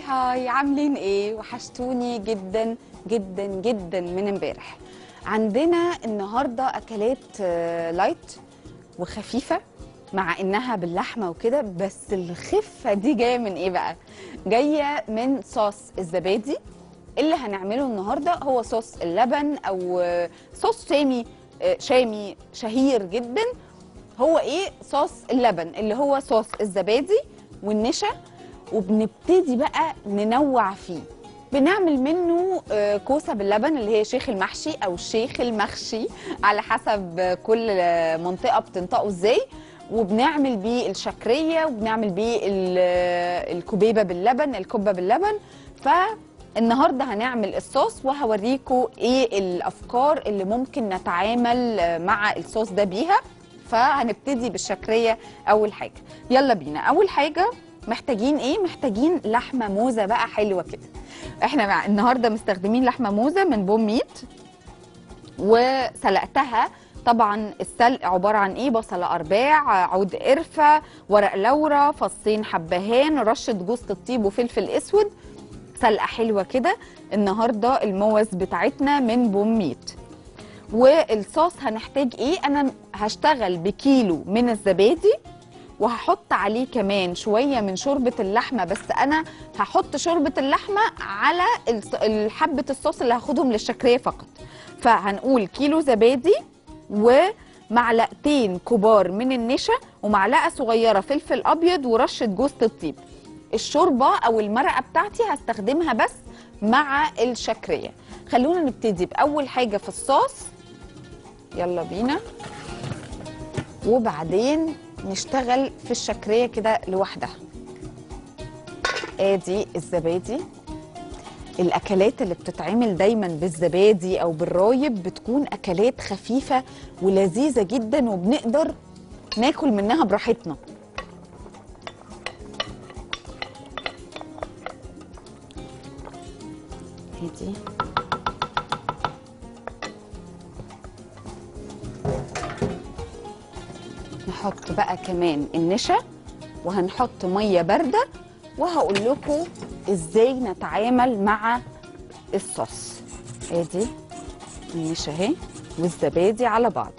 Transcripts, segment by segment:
هاي عاملين ايه وحشتوني جدا جدا جدا من امبارح عندنا النهارده اكلات آه، لايت وخفيفه مع انها باللحمه وكده بس الخفه دي جايه من ايه بقى جايه من صوص الزبادي اللي هنعمله النهارده هو صوص اللبن او آه، صوص شامي آه، شامي شهير جدا هو ايه صوص اللبن اللي هو صوص الزبادي والنشا وبنبتدي بقى ننوع فيه بنعمل منه آه، كوسه باللبن اللي هي شيخ المحشي او الشيخ المخشي على حسب آه، كل آه، منطقه بتنطقه ازاي وبنعمل بيه الشكريه وبنعمل بيه ال- آه، الكبيبه باللبن الكبه باللبن فالنهارده هنعمل الصوص وهوريكم ايه الافكار اللي ممكن نتعامل آه، مع الصوص ده بيها فهنبتدي بالشكريه اول حاجه يلا بينا اول حاجه محتاجين ايه محتاجين لحمه موزه بقى حلوه كده احنا مع النهارده مستخدمين لحمه موزه من بوم ميت وسلقتها طبعا السلق عباره عن ايه بصله ارباع عود قرفه ورق لورا فصين حبهان رشه جوز الطيب وفلفل اسود سلقه حلوه كده النهارده الموز بتاعتنا من بوم ميت والصوص هنحتاج ايه انا هشتغل بكيلو من الزبادي وهحط عليه كمان شويه من شوربه اللحمه بس انا هحط شوربه اللحمه على الص- حبه الصوص اللي هاخدهم للشكريه فقط فهنقول كيلو زبادي ومعلقتين كبار من النشا ومعلقه صغيره فلفل ابيض ورشه جوز الطيب الشوربه او المرقه بتاعتي هستخدمها بس مع الشكريه خلونا نبتدي باول حاجه في الصوص يلا بينا وبعدين نشتغل في الشكريه كده لوحدها ادي الزبادي الاكلات اللي بتتعمل دايما بالزبادي او بالرايب بتكون اكلات خفيفه ولذيذه جدا وبنقدر ناكل منها براحتنا ادي نحط بقى كمان النشا وهنحط ميه بارده وهقول لكم ازاي نتعامل مع الصوص ادي النشا اهي والزبادي على بعض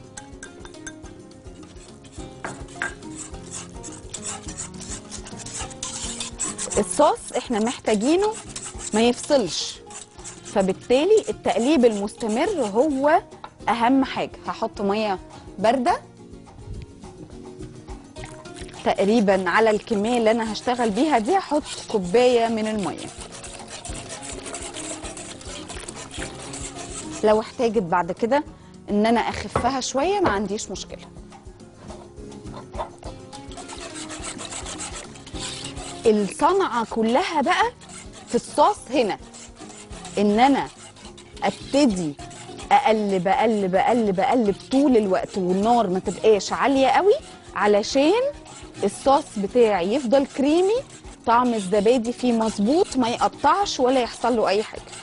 الصوص احنا محتاجينه ما يفصلش فبالتالي التقليب المستمر هو اهم حاجه هحط ميه بارده تقريبا على الكميه اللي انا هشتغل بيها دي هحط كوبايه من الميه لو احتاجت بعد كده ان انا اخفها شويه ما عنديش مشكله الصنعه كلها بقى في الصوص هنا ان انا ابتدي اقلب اقلب اقلب اقلب طول الوقت والنار ما تبقاش عاليه قوي علشان الصوص بتاعي يفضل كريمي طعم الزبادي فيه مظبوط ما يقطعش ولا يحصل له اي حاجه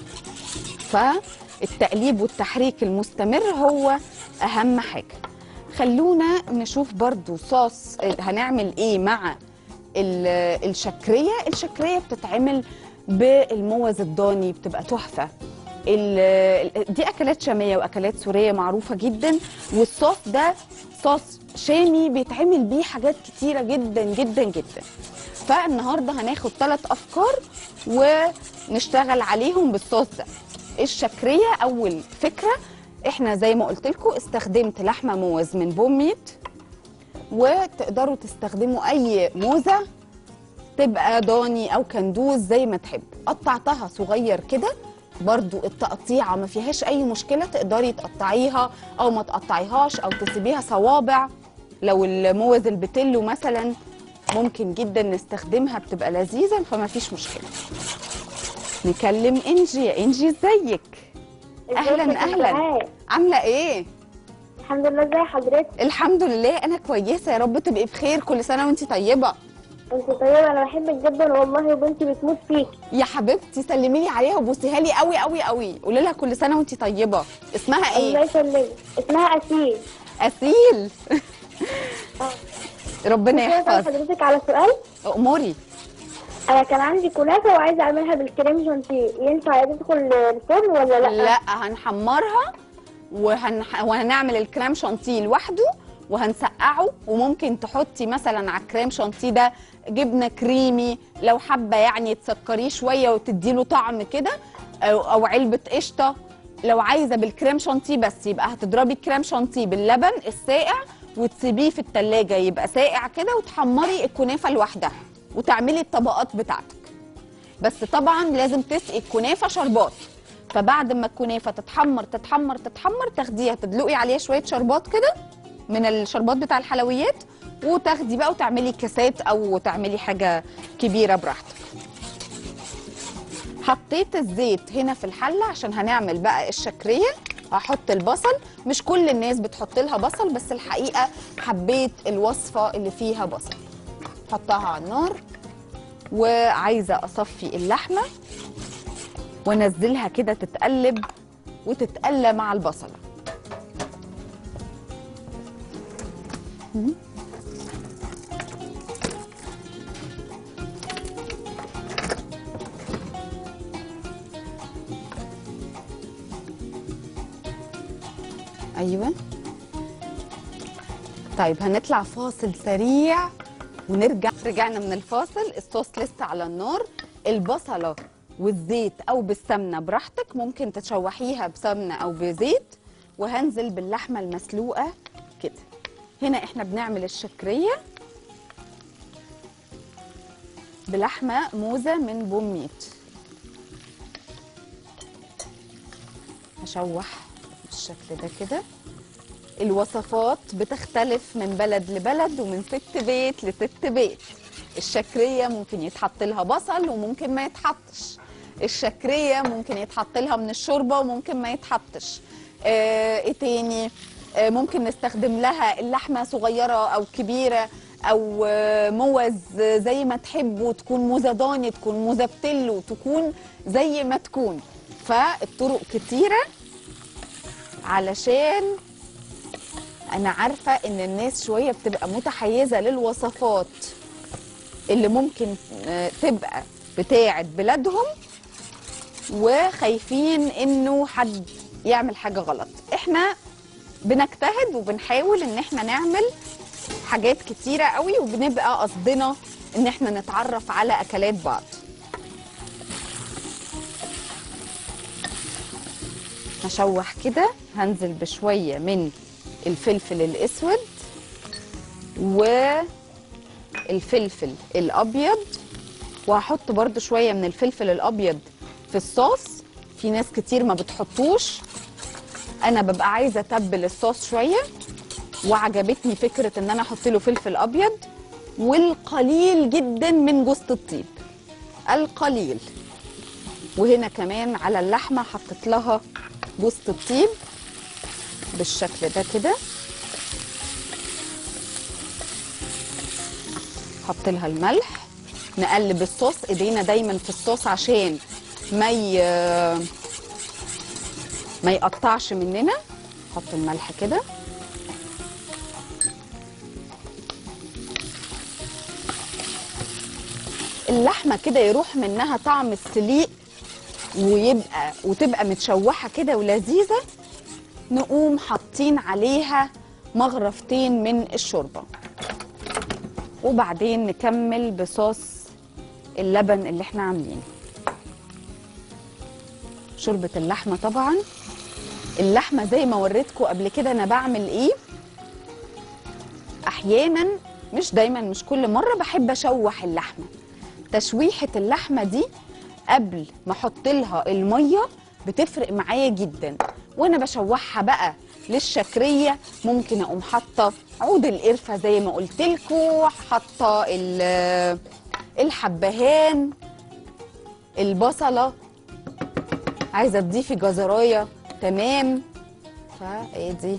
فالتقليب والتحريك المستمر هو اهم حاجه خلونا نشوف برضو صوص هنعمل ايه مع ال- الشكريه الشكريه بتتعمل بالموز الضاني بتبقى تحفه ال- ال- دي اكلات شاميه واكلات سوريه معروفه جدا والصوص ده صوص شامي بيتعمل بيه حاجات كتيره جدا جدا جدا فالنهارده هناخد ثلاث افكار ونشتغل عليهم بالصوص ده الشكريه اول فكره احنا زي ما قلت لكم استخدمت لحمه موز من بوم ميت وتقدروا تستخدموا اي موزه تبقى ضاني او كندوز زي ما تحب قطعتها صغير كده برضو التقطيعه ما فيهاش اي مشكله تقدري تقطعيها او ما تقطعيهاش او تسيبيها صوابع لو الموز البتلو مثلا ممكن جدا نستخدمها بتبقى لذيذه فما فيش مشكله نكلم انجي يا انجي ازيك اهلا ازيك يا اهلا دعاء؟ عامله ايه الحمد لله ازي حضرتك الحمد لله انا كويسه يا رب تبقي بخير كل سنه وانت طيبه انت طيبه انا بحبك جدا والله وبنتي بتموت فيك يا حبيبتي سلمي لي عليها وبوسيها لي قوي قوي قوي قولي لها كل سنه وانت طيبه اسمها الله ايه يسلمك اسمها اسيل اسيل اه ربنا ممكن أسأل يحفظ حضرتك على سؤال اموري انا كان عندي كنافه وعايزه اعملها بالكريم شانتيه ينفع تدخل الفرن ولا لا لا هنحمرها وهنح... وهنعمل الكريم شانتيه لوحده وهنسقعه وممكن تحطي مثلا على الكريم شانتيه ده جبنه كريمي لو حابه يعني تسكريه شويه وتديله طعم كده او او علبه قشطه لو عايزه بالكريم شانتيه بس يبقى هتضربي الكريم شانتيه باللبن الساقع وتسيبيه في التلاجة يبقى ساقع كده وتحمري الكنافه لوحدها وتعملي الطبقات بتاعتك بس طبعا لازم تسقي الكنافه شربات فبعد ما الكنافه تتحمر تتحمر تتحمر تاخديها تدلقي عليها شويه شربات كده من الشربات بتاع الحلويات وتاخدي بقى وتعملي كاسات او تعملي حاجه كبيره براحتك حطيت الزيت هنا في الحله عشان هنعمل بقى الشكريه هحط البصل مش كل الناس بتحط لها بصل بس الحقيقه حبيت الوصفه اللي فيها بصل حطها على النار وعايزه اصفي اللحمه وانزلها كده تتقلب وتتقلى مع البصله مم. ايوه طيب هنطلع فاصل سريع ونرجع رجعنا من الفاصل الصوص لسه على النار البصله والزيت او بالسمنه براحتك ممكن تشوحيها بسمنه او بزيت وهنزل باللحمه المسلوقه كده هنا احنا بنعمل الشكريه بلحمه موزه من بوميت هشوح بالشكل ده كده الوصفات بتختلف من بلد لبلد ومن ست بيت لست بيت الشكرية ممكن يتحط لها بصل وممكن ما يتحطش الشكرية ممكن يتحط لها من الشوربة وممكن ما يتحطش آه ايه تاني آه ممكن نستخدم لها اللحمة صغيرة او كبيرة او آه موز زي ما تحبوا تكون موزة ضاني تكون موزة بتلو تكون زي ما تكون فالطرق كتيرة علشان انا عارفه ان الناس شويه بتبقى متحيزه للوصفات اللي ممكن آه، تبقى بتاعه بلادهم وخايفين انه حد يعمل حاجه غلط احنا بنجتهد وبنحاول ان احنا نعمل حاجات كتيره قوي وبنبقى قصدنا ان احنا نتعرف على اكلات بعض هشوح كده هنزل بشويه من الفلفل الاسود والفلفل الابيض وهحط برضو شويه من الفلفل الابيض في الصوص في ناس كتير ما بتحطوش انا ببقى عايزه اتبل الصوص شويه وعجبتني فكره ان انا احط له فلفل ابيض والقليل جدا من جوز الطيب القليل وهنا كمان على اللحمه حطيت لها جوز الطيب بالشكل ده كده حط لها الملح نقلب الصوص ايدينا دايما في الصوص عشان ما ي... ما يقطعش مننا حط الملح كده اللحمه كده يروح منها طعم السليق ويبقى وتبقى متشوحه كده ولذيذه نقوم حاطين عليها مغرفتين من الشوربه وبعدين نكمل بصوص اللبن اللي احنا عاملينه شوربه اللحمه طبعا اللحمه زي ما وريتكم قبل كده انا بعمل ايه احيانا مش دايما مش كل مره بحب اشوح اللحمه تشويحه اللحمه دي قبل ما احط لها الميه بتفرق معايا جدا وانا بشوحها بقى للشكريه ممكن اقوم حاطه عود القرفه زي ما قلت لكم حاطه ال- الحبهان البصله عايزه تضيفي جزرايه تمام فادي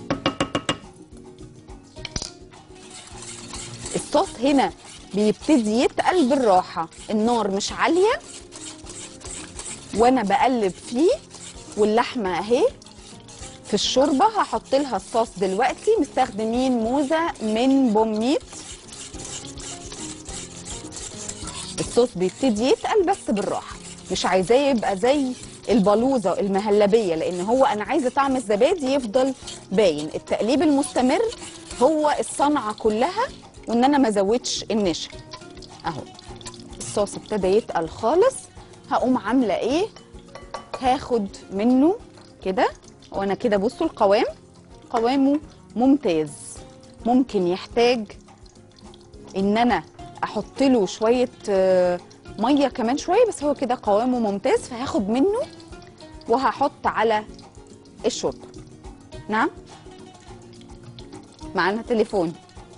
الصوص هنا بيبتدي يتقل بالراحه النار مش عاليه وانا بقلب فيه واللحمه اهي في الشوربه هحط لها الصوص دلوقتي مستخدمين موزه من بوميت الصوص بيبتدي يتقل بس بالراحه مش عايزاه يبقى زي البلوزه المهلبيه لان هو انا عايزه طعم الزبادي يفضل باين التقليب المستمر هو الصنعه كلها وان انا ما ازودش النشا اهو الصوص ابتدى يتقل خالص هقوم عامله ايه هاخد منه كده وانا كده بصوا القوام قوامه ممتاز ممكن يحتاج ان انا احط له شويه آه، ميه كمان شويه بس هو كده قوامه ممتاز فهاخد منه وهحط على الشوربه نعم معانا تليفون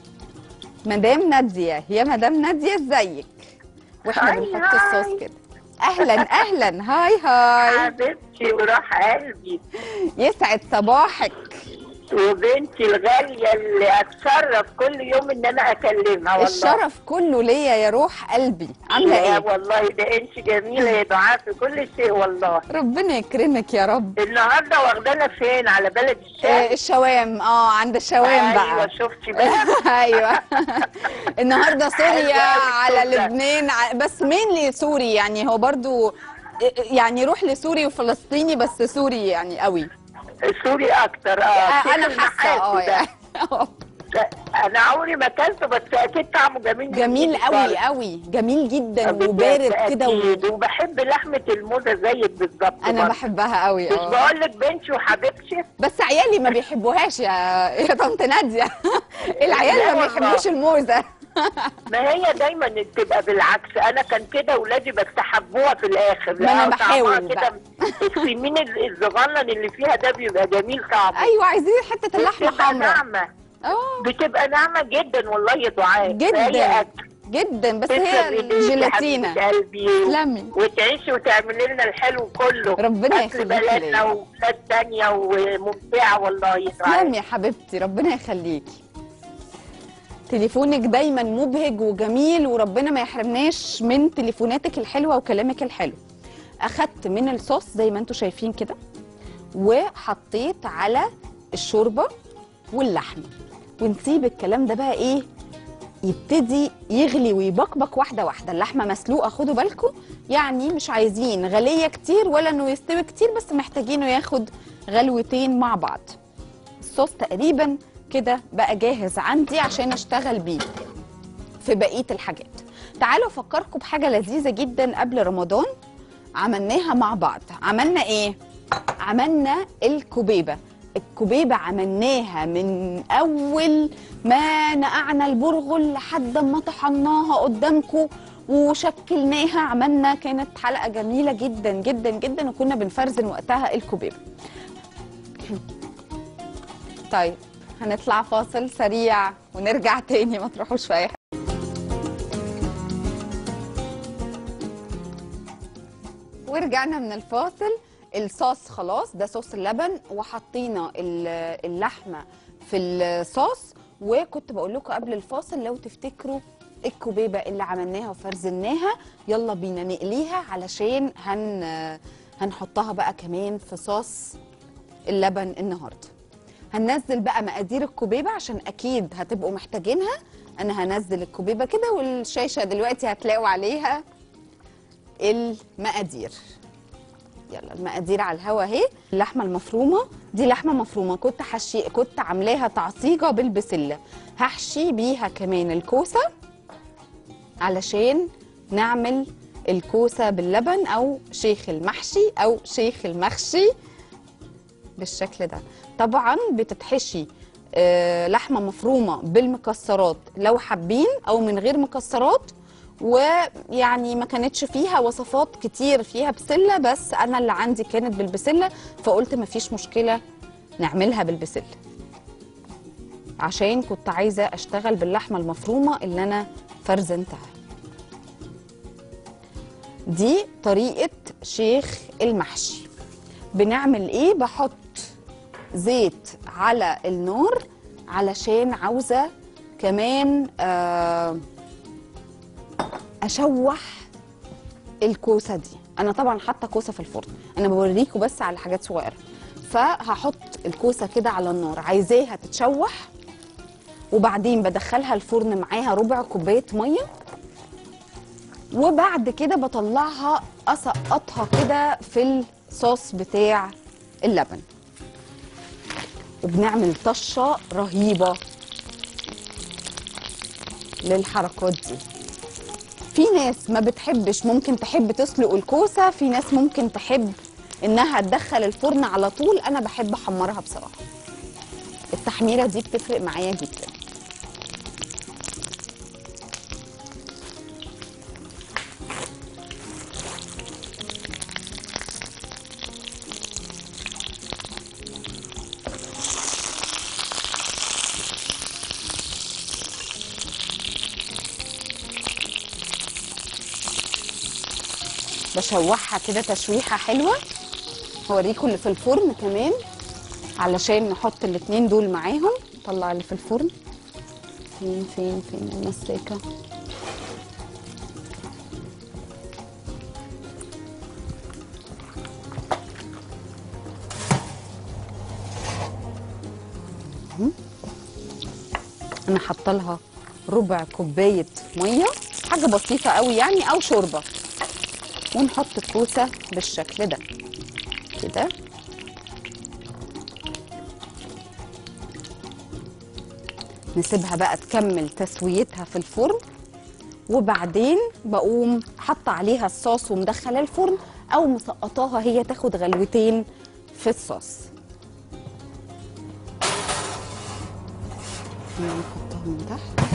مدام ناديه يا مدام ناديه ازيك واحنا هاي بنحط هاي. الصوص كده اهلا اهلا هاي هاي حبيبتي وروح قلبي يسعد صباحك وبنتي الغالية اللي أتشرف كل يوم إن أنا أكلمها والله الشرف كله ليا يا روح قلبي عامله يا ايه والله ده أنت جميلة يا دعاء في كل شيء والله ربنا يكرمك يا رب النهارده واخدانا فين على بلد آه، الشام الشوام اه عند الشوام أيوة بقى شفتي بقى ايوه النهارده سوريا حلوة أوي على الصوت ده. لبنان ع- بس مين لسوري يعني هو برضو يعني روح لسوري وفلسطيني بس سوري يعني قوي سوري أكتر أه آه، شيخ انا حاسه اه المحاسن ده. يعني آه. أنا عمري ما أكلته بس أكيد طعمه جميل جميل جداً. قوي قوي جميل جدا بجد وبارد كده و... أكيد. وبحب لحمة الموزة زيك بالظبط انا برضه. بحبها قوي مش اه بقول لك بنتي وحبيبتي بس عيالي ما بيحبوهاش يا يا طنط ناديه العيال لا ما والله. بيحبوش الموزه ما هي دايما بتبقى بالعكس انا كان كده ولادي بس حبوها في الاخر ما أنا لا، طعمها بحاول كده السمين الصغنن اللي فيها ده بيبقى جميل طعمه ايوه عايزين حته اللحمه بتبقى حمراء ناعمه اه بتبقى ناعمه جدا والله يا دعاء جدا فهي أكل. جدا بس تسلم هي إيديك يا الجيلاتينا حبيبة قلبي تسلمي وتعيشي وتعملي لنا الحلو كله ربنا أكل يخليك بلدنا ليا. وبلاد تانية وممتعة والله يا دعاء تسلمي يا حبيبتي ربنا يخليكي تليفونك دايما مبهج وجميل وربنا ما يحرمناش من تليفوناتك الحلوه وكلامك الحلو اخدت من الصوص زي ما انتم شايفين كده وحطيت على الشوربه واللحمه ونسيب الكلام ده بقى ايه يبتدي يغلي ويبقبق واحده واحده اللحمه مسلوقه خدوا بالكم يعني مش عايزين غليه كتير ولا انه يستوي كتير بس محتاجينه ياخد غلوتين مع بعض الصوص تقريبا كده بقى جاهز عندي عشان اشتغل بيه في بقيه الحاجات تعالوا افكركم بحاجه لذيذه جدا قبل رمضان عملناها مع بعض عملنا ايه عملنا الكبيبه الكبيبه عملناها من اول ما نقعنا البرغل لحد ما طحناها قدامكم وشكلناها عملنا كانت حلقه جميله جدا جدا جدا وكنا بنفرزن وقتها الكبيبه طيب هنطلع فاصل سريع ونرجع تاني ما تروحوش في اي حاجه ورجعنا من الفاصل الصوص خلاص ده صوص اللبن وحطينا ال- اللحمه في الصوص وكنت بقول لكم قبل الفاصل لو تفتكروا الكبيبه اللي عملناها وفرزناها يلا بينا نقليها علشان هن هنحطها بقى كمان في صوص اللبن النهارده هننزل بقى مقادير الكبيبه عشان اكيد هتبقوا محتاجينها انا هنزل الكبيبه كده والشاشه دلوقتي هتلاقوا عليها المقادير يلا المقادير على الهوا اهي اللحمه المفرومه دي لحمه مفرومه كنت حشي كنت عاملاها تعصيجه بالبسله هحشي بيها كمان الكوسه علشان نعمل الكوسه باللبن او شيخ المحشي او شيخ المخشي بالشكل ده طبعا بتتحشي آه، لحمه مفرومه بالمكسرات لو حابين او من غير مكسرات ويعني ما كانتش فيها وصفات كتير فيها بسله بس انا اللي عندي كانت بالبسله فقلت ما فيش مشكله نعملها بالبسله عشان كنت عايزه اشتغل باللحمه المفرومه اللي انا فرزنتها دي طريقه شيخ المحشي بنعمل ايه بحط زيت على النار علشان عاوزه كمان آه اشوح الكوسه دي انا طبعا حاطه كوسه في الفرن انا بوريكم بس على حاجات صغيره فهحط الكوسه كده على النار عايزاها تتشوح وبعدين بدخلها الفرن معاها ربع كوبايه ميه وبعد كده بطلعها اسقطها كده في الصوص بتاع اللبن وبنعمل طشه رهيبه للحركات دي في ناس ما بتحبش ممكن تحب تسلق الكوسه في ناس ممكن تحب انها تدخل الفرن على طول انا بحب احمرها بصراحه التحميره دي بتفرق معايا جدا بشوحها كده تشويحه حلوه هوريكم اللي في الفرن كمان علشان نحط الاتنين دول معاهم طلع اللي في الفرن فين فين فين المساكه مهم. انا حاطه لها ربع كوبايه ميه حاجه بسيطه قوي يعني او شوربه ونحط الكوسه بالشكل ده كده نسيبها بقى تكمل تسويتها في الفرن وبعدين بقوم حاطه عليها الصوص ومدخله الفرن او مسقطاها هي تاخد غلوتين في الصوص نحطها من تحت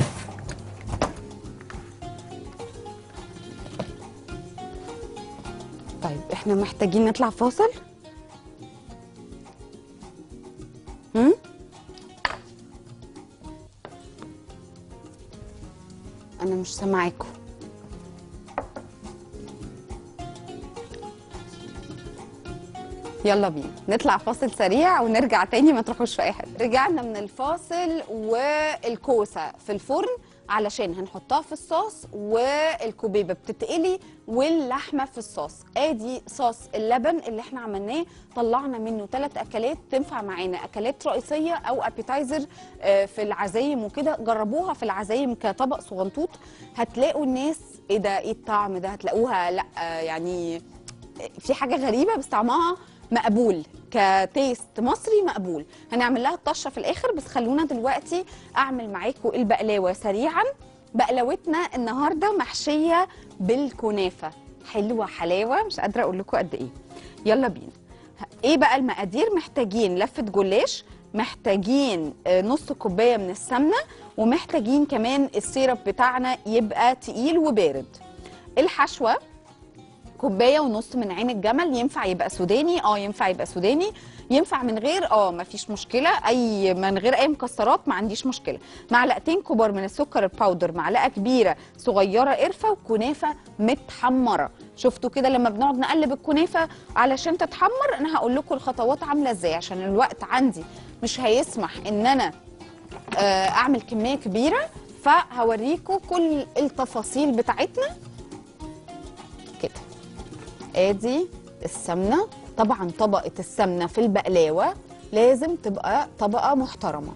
طيب احنا محتاجين نطلع فاصل هم؟ انا مش سامعاكم يلا بينا نطلع فاصل سريع ونرجع تاني ما تروحوش في اي حته رجعنا من الفاصل والكوسه في الفرن علشان هنحطها في الصوص والكوبيبه بتتقلي واللحمه في الصوص ادي صوص اللبن اللي احنا عملناه طلعنا منه ثلاث اكلات تنفع معانا اكلات رئيسيه او ابيتايزر في العزايم وكده جربوها في العزايم كطبق صغنطوط هتلاقوا الناس ايه ده ايه الطعم ده هتلاقوها لا آه، يعني في حاجه غريبه بس طعمها مقبول كتيست مصري مقبول هنعمل لها الطشه في الاخر بس خلونا دلوقتي اعمل معاكم البقلاوه سريعا بقلاوتنا النهارده محشيه بالكنافه حلوه حلاوه مش قادره اقول لكم قد ايه يلا بينا ايه بقى المقادير محتاجين لفه جلاش محتاجين آه، نص كوبايه من السمنه ومحتاجين كمان السيرب بتاعنا يبقى تقيل وبارد الحشوه كوبايه ونص من عين الجمل ينفع يبقى سوداني اه ينفع يبقى سوداني ينفع من غير اه مفيش مشكله اي من غير اي مكسرات ما عنديش مشكله معلقتين كبار من السكر الباودر معلقه كبيره صغيره قرفه وكنافه متحمره شفتوا كده لما بنقعد نقلب الكنافه علشان تتحمر انا هقول لكم الخطوات عامله ازاي عشان الوقت عندي مش هيسمح ان انا آه، اعمل كميه كبيره فهوريكم كل التفاصيل بتاعتنا كده ادي السمنه طبعا طبقه السمنه في البقلاوه لازم تبقى طبقه محترمه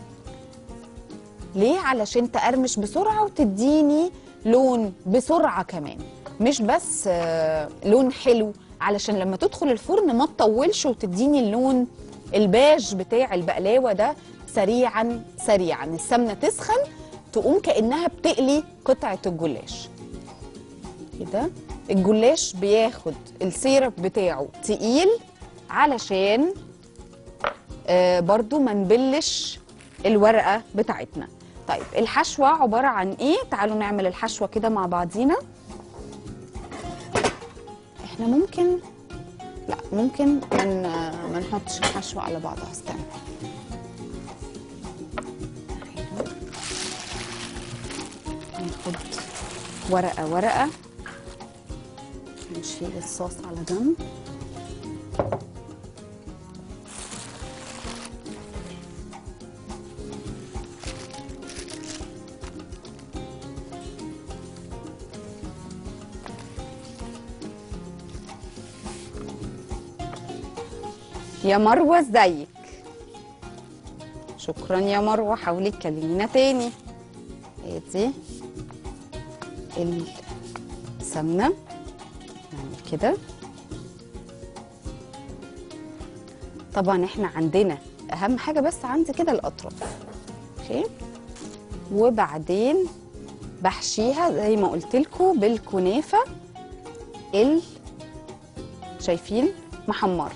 ليه علشان تقرمش بسرعه وتديني لون بسرعه كمان مش بس آه، لون حلو علشان لما تدخل الفرن ما تطولش وتديني اللون الباج بتاع البقلاوه ده سريعا سريعا السمنه تسخن تقوم كانها بتقلي قطعه الجلاش كده الجلاش بياخد السيرب بتاعه تقيل علشان آه برضو ما نبلش الورقه بتاعتنا طيب الحشوه عباره عن ايه تعالوا نعمل الحشوه كده مع بعضينا احنا ممكن لا ممكن من ما نحطش الحشوه على بعضها استنى ناخد ورقه ورقه نشيل الصوص على جنب يا مروه ازيك شكرا يا مروه حاولي تكلمينا تاني ادي السمنه نعمل كده طبعا احنا عندنا اهم حاجه بس عندي كده الاطراف اوكي وبعدين بحشيها زي ما قلت لكم بالكنافه ال شايفين محمره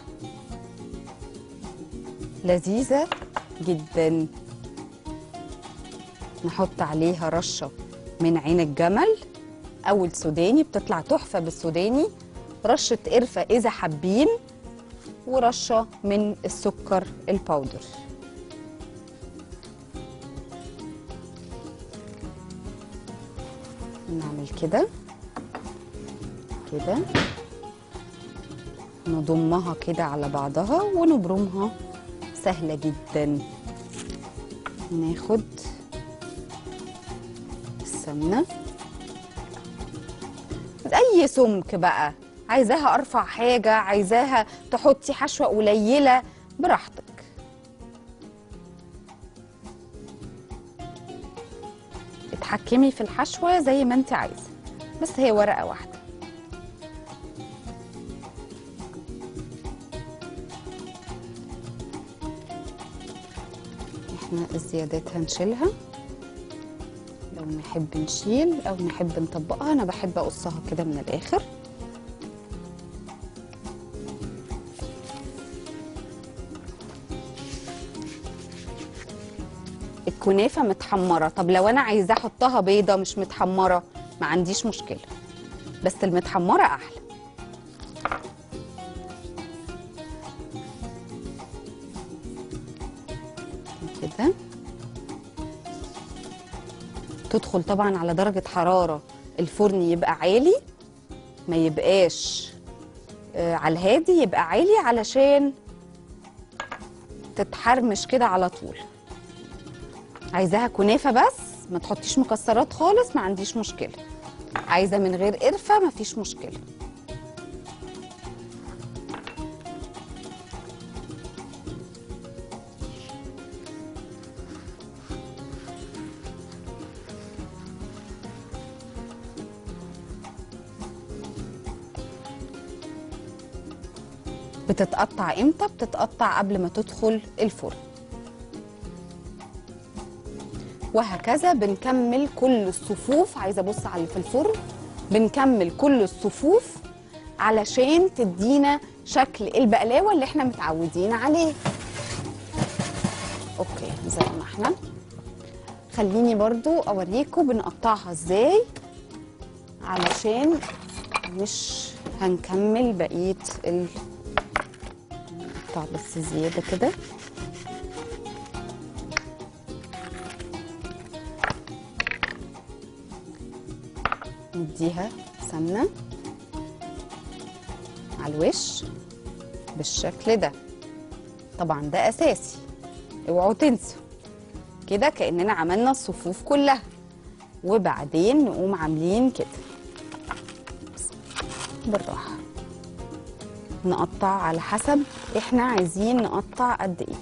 لذيذه جدا نحط عليها رشه من عين الجمل او السوداني بتطلع تحفه بالسوداني رشه قرفه اذا حابين ورشه من السكر الباودر نعمل كده كده نضمها كده على بعضها ونبرمها سهله جدا ناخد السمنه اي سمك بقى عايزاها ارفع حاجه عايزاها تحطي حشوه قليله براحتك اتحكمي في الحشوه زي ما انت عايزه بس هي ورقه واحده احنا الزيادات هنشيلها لو نحب نشيل او نحب نطبقها انا بحب اقصها كده من الاخر الكنافه متحمره طب لو انا عايزه احطها بيضه مش متحمره ما عنديش مشكله بس المتحمره احلى كده تدخل طبعا على درجه حراره الفرن يبقى عالي ما يبقاش آه، على الهادي يبقى عالي علشان تتحرمش كده على طول عايزاها كنافه بس ما تحطيش مكسرات خالص ما عنديش مشكله عايزه من غير قرفه ما فيش مشكله بتتقطع امتى بتتقطع قبل ما تدخل الفرن وهكذا بنكمل كل الصفوف عايزه ابص على اللي في الفرن بنكمل كل الصفوف علشان تدينا شكل البقلاوه اللي احنا متعودين عليه اوكي زي ما احنا خليني برضو اوريكم بنقطعها ازاي علشان مش هنكمل بقيه ال نقطع بس زياده كده نديها سمنه على الوش بالشكل ده طبعا ده اساسي اوعوا تنسوا كده كاننا عملنا الصفوف كلها وبعدين نقوم عاملين كده بس بالراحه نقطع على حسب احنا عايزين نقطع قد ايه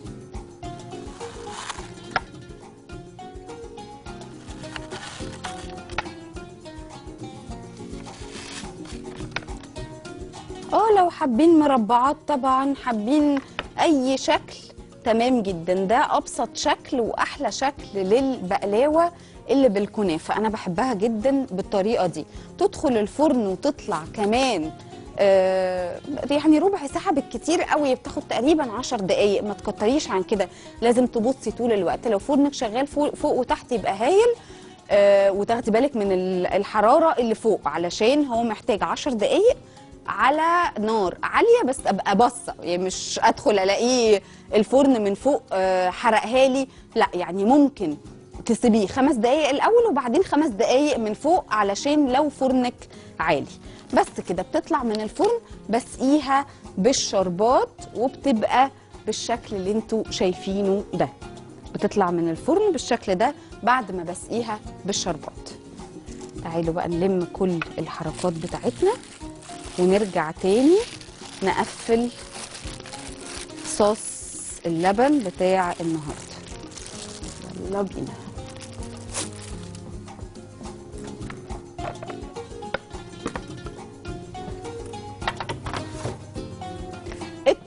اه لو حابين مربعات طبعا حابين اي شكل تمام جدا ده ابسط شكل واحلى شكل للبقلاوه اللي بالكنافه انا بحبها جدا بالطريقه دي تدخل الفرن وتطلع كمان آه يعني ربع ساعه بالكتير قوي بتاخد تقريبا 10 دقائق ما تكتريش عن كده لازم تبصي طول الوقت لو فرنك شغال فوق, فوق وتحت يبقى هايل آه وتاخدي بالك من ال- الحراره اللي فوق علشان هو محتاج 10 دقائق على نار عاليه بس ابقى باصه يعني مش ادخل الاقيه الفرن من فوق آه، حرقها لي لا يعني ممكن تسيبيه خمس دقايق الاول وبعدين خمس دقايق من فوق علشان لو فرنك عالي بس كده بتطلع من الفرن بسقيها بالشربات وبتبقى بالشكل اللي انتوا شايفينه ده بتطلع من الفرن بالشكل ده بعد ما بسقيها بالشربات تعالوا بقى نلم كل الحركات بتاعتنا ونرجع تاني نقفل صوص اللبن بتاع النهارده يلا بينا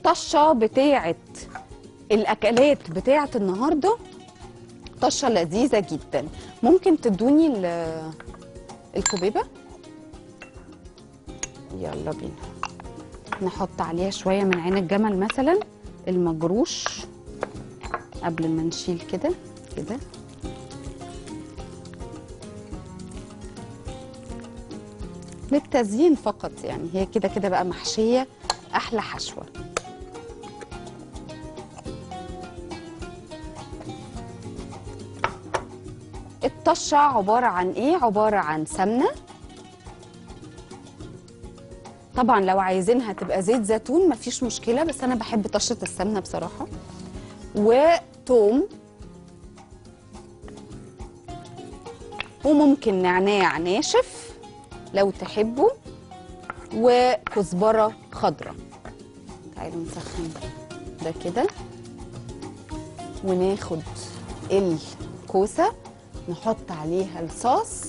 الطشه بتاعه الاكلات بتاعه النهارده طشه لذيذه جدا ممكن تدوني ال- الكوبيبه يلا بينا نحط عليها شويه من عين الجمل مثلا المجروش قبل ما نشيل كده كده للتزيين فقط يعني هي كده كده بقى محشيه احلى حشوه الطشه عباره عن ايه عباره عن سمنه طبعا لو عايزينها تبقى زيت زيتون مفيش مشكله بس انا بحب طشه السمنه بصراحه وتوم وممكن نعناع ناشف لو تحبوا وكزبره خضراء تعالوا نسخن ده كده وناخد الكوسه نحط عليها الصوص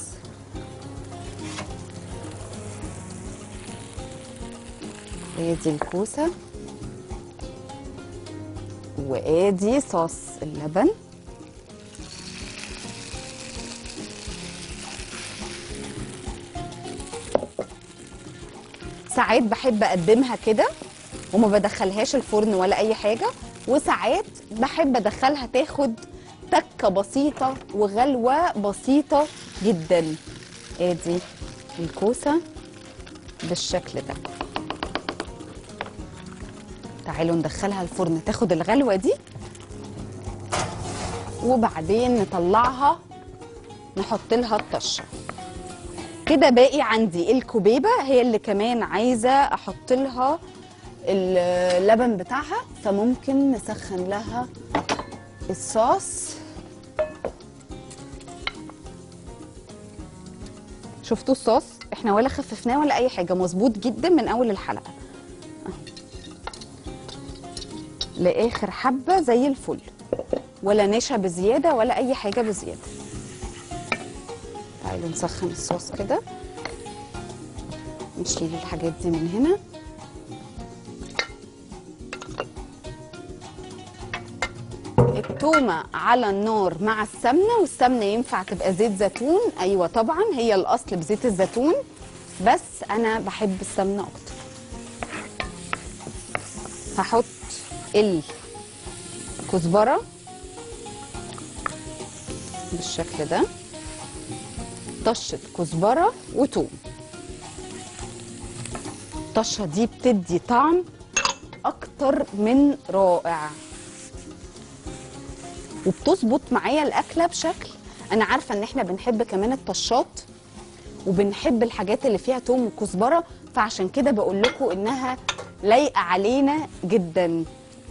ادي الكوسه وادي صوص اللبن ساعات بحب اقدمها كده وما بدخلهاش الفرن ولا اي حاجه وساعات بحب ادخلها تاخد تكه بسيطه وغلوه بسيطه جدا ادي الكوسه بالشكل ده تعالوا ندخلها الفرن تاخد الغلوه دي وبعدين نطلعها نحط لها الطشه كده باقي عندي الكوبيبه هي اللي كمان عايزه احط لها اللبن بتاعها فممكن نسخن لها الصوص شفتوا الصوص احنا ولا خففناه ولا اي حاجه مظبوط جدا من اول الحلقه أهو. لاخر حبه زي الفل ولا نشا بزياده ولا اي حاجه بزياده تعالوا نسخن الصوص كده نشيل الحاجات دي من هنا التومة على النار مع السمنة والسمنة ينفع تبقى زيت زيتون أيوة طبعا هي الأصل بزيت الزيتون بس أنا بحب السمنة أكتر هحط الكزبرة بالشكل ده طشة كزبرة وتوم الطشة دي بتدي طعم أكتر من رائع وبتظبط معايا الأكلة بشكل أنا عارفة إن إحنا بنحب كمان الطشات وبنحب الحاجات اللي فيها توم وكزبرة فعشان كده بقول لكم إنها لايقة علينا جدا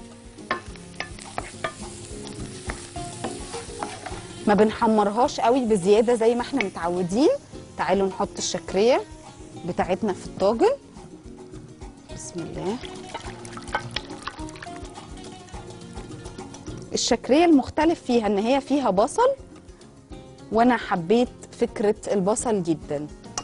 ما بنحمرهاش قوي بزياده زي ما احنا متعودين تعالوا نحط الشكريه بتاعتنا في الطاجن بسم الله الشكريه المختلف فيها ان هي فيها بصل وانا حبيت فكره البصل جدا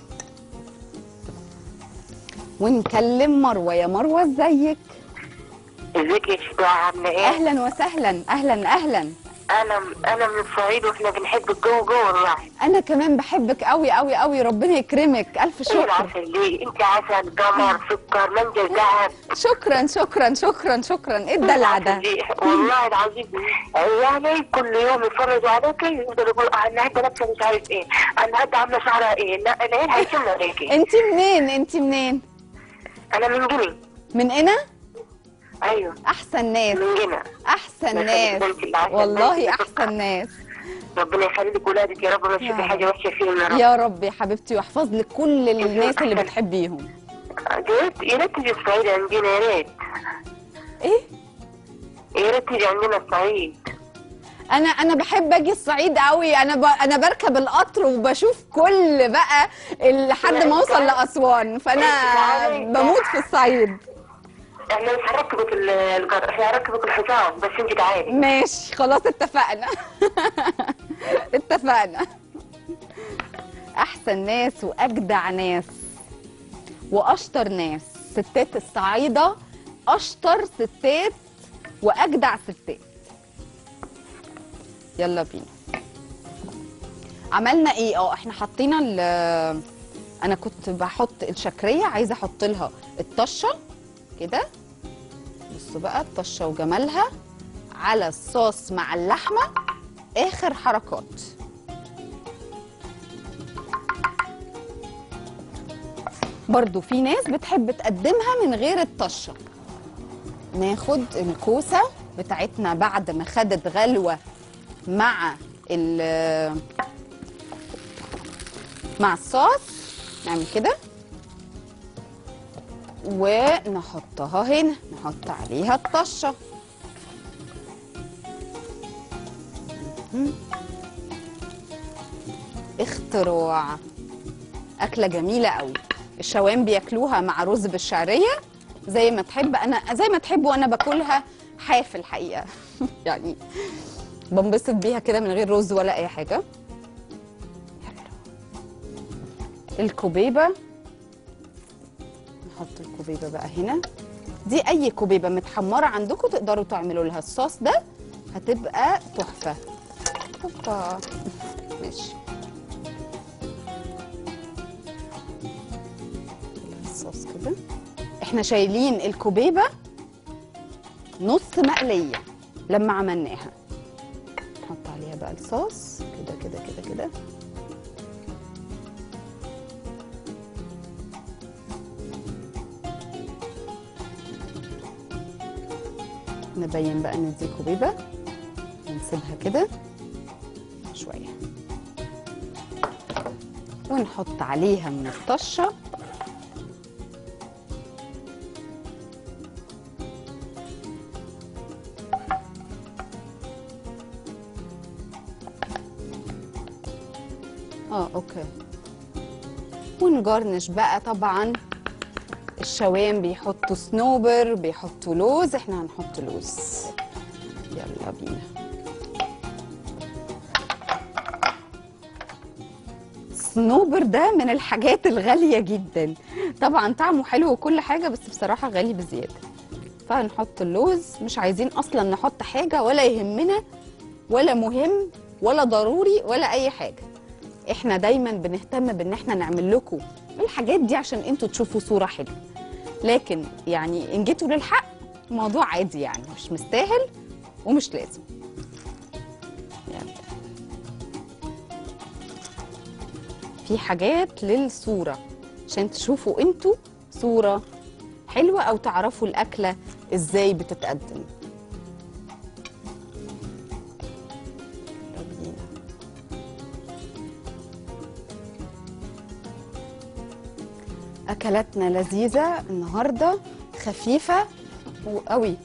ونكلم مروه يا مروه ازيك ازيك يا شيخة عامله ايه؟ اهلا وسهلا اهلا اهلا انا انا من الصعيد واحنا بنحب الجو جو والله انا كمان بحبك قوي قوي قوي ربنا يكرمك الف ايه شكر العسل ليه؟ انت عسل قمر سكر منجل ذهب شكرا شكرا شكرا شكرا ايه الدلع ده العسل ليه؟ والله العظيم يعني كل يوم يتفرجوا عليك يقدروا يقولوا النهارده لابسه مش عارف ايه النهارده عامله شعرها ايه لا العيال هيشموا عليكي انت منين انت منين انا من جني من هنا ايوه احسن ناس من جنة احسن الله ناس يخليك بنتي العسل. والله بنتي احسن ناس ربنا يخلي لك ولادك يا رب ما تشوفي يا حاجه وحشه فيهم يا رب يا رب يا حبيبتي واحفظ لك كل الناس اللي بتحبيهم يا ريت يا ريت تجي الصعيد عندنا يا ريت ايه يا ريت تيجي عندنا الصعيد انا انا بحب اجي الصعيد قوي انا ب... انا بركب القطر وبشوف كل بقى لحد ما اوصل لاسوان فانا بموت في الصعيد احنا مش هنركبك ال- القطر احنا هنركبك الحصان بس انت تعالي ماشي خلاص اتفقنا اتفقنا احسن ناس واجدع ناس واشطر ناس ستات الصعايده اشطر ستات واجدع ستات يلا بينا عملنا ايه اه احنا حطينا ال- انا كنت بحط الشكريه عايزه احط لها الطشه كده بصوا بقى الطشه وجمالها على الصوص مع اللحمه اخر حركات برضو في ناس بتحب تقدمها من غير الطشه ناخد الكوسه بتاعتنا بعد ما خدت غلوه مع ال مع الصوص نعمل كده ونحطها هنا نحط عليها الطشه مم. اختراع اكله جميله قوي الشوام بياكلوها مع رز بالشعريه زي ما تحب انا زي ما تحب وانا باكلها حاف الحقيقه يعني بنبسط بيها كده من غير رز ولا اي حاجه يلا. الكوبيبه نحط الكوبيبه بقى هنا دي اي كوبيبه متحمره عندكم تقدروا تعملوا لها الصوص ده هتبقى تحفه هوبا ماشي الصوص كده احنا شايلين الكوبيبه نص مقليه لما عملناها نحط عليها بقى الصوص كده كده كده كده نبين بقى ان دي كوبيبه ونسيبها كده شويه ونحط عليها من الطشه اه اوكي ونجرنش بقى طبعا الشوام بيحطوا صنوبر بيحطوا لوز احنا هنحط لوز يلا بينا الصنوبر ده من الحاجات الغالية جدا طبعا طعمه حلو وكل حاجة بس بصراحة غالي بزيادة فهنحط اللوز مش عايزين اصلا نحط حاجة ولا يهمنا ولا مهم ولا ضروري ولا اي حاجة احنا دايما بنهتم بان احنا نعمل لكم الحاجات دي عشان انتوا تشوفوا صورة حلوة لكن يعني ان جيتوا للحق الموضوع عادي يعني مش مستاهل ومش لازم يلا في حاجات للصورة عشان تشوفوا انتوا صورة حلوة او تعرفوا الاكلة ازاي بتتقدم يلا بينا. اكلاتنا لذيذه النهارده خفيفه وقوي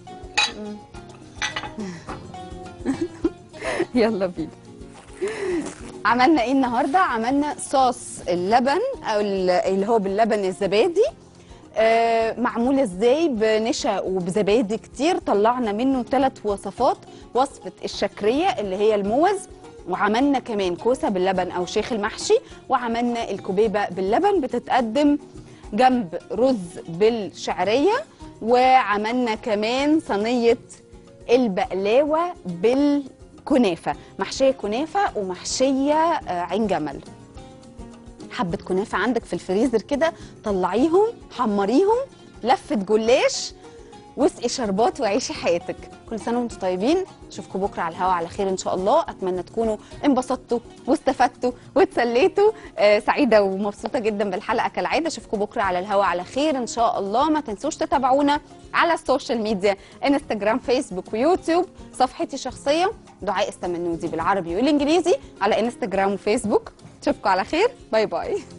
يلا بينا عملنا ايه النهارده عملنا صوص اللبن او ال- اللي هو باللبن الزبادي آه، معمول ازاي بنشا وبزبادي كتير طلعنا منه ثلاث وصفات وصفه الشكريه اللي هي الموز وعملنا كمان كوسه باللبن او شيخ المحشي وعملنا الكبيبه باللبن بتتقدم جنب رز بالشعريه وعملنا كمان صينيه البقلاوه بالكنافه محشيه كنافه ومحشيه آه، عين جمل حبة كنافة عندك في الفريزر كده طلعيهم حمريهم لفة جلاش واسقي شربات وعيشي حياتك كل سنة وانتم طيبين اشوفكم بكرة على الهوا على خير ان شاء الله اتمنى تكونوا انبسطتوا واستفدتوا واتسليتوا آه سعيدة ومبسوطة جدا بالحلقة كالعادة اشوفكم بكرة على الهوا على خير ان شاء الله ما تنسوش تتابعونا على السوشيال ميديا انستجرام فيسبوك ويوتيوب صفحتي الشخصية دعاء استمنودي بالعربي والانجليزي على انستجرام وفيسبوك اشوفكم على خير باي باي